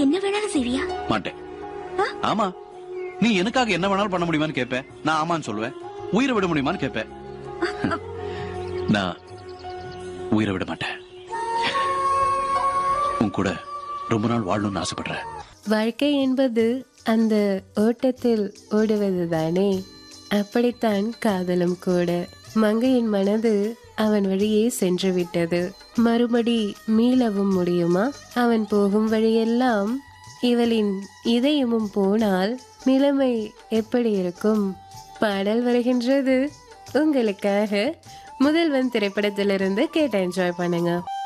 என்ன வேணாலும் செய்வியா மாட்டேன் ஆமா நீ எனக்காக என்ன வேணாலும் பண்ண முடியுமான்னு கேப்ப நான் ஆமான்னு சொல்லுவேன் உயிரை விட முடியுமான்னு கேப்ப நான் உயிரை விட மாட்டேன் உன் கூட ரொம்ப நாள் வாழணும்னு ஆசைப்படுறேன் வாழ்க்கை என்பது அந்த ஓட்டத்தில் ஓடுவதுதானே அப்படித்தான் காதலும் கூட மங்கையின் மனது அவன் வழியே சென்று விட்டது மறுபடி மீளவும் முடியுமா அவன் போகும் வழியெல்லாம் இவளின் இதயமும் போனால் நிலைமை எப்படி இருக்கும் பாடல் வருகின்றது உங்களுக்காக முதல்வன் திரைப்படத்திலிருந்து கேட்டு என்ஜாய் பண்ணுங்க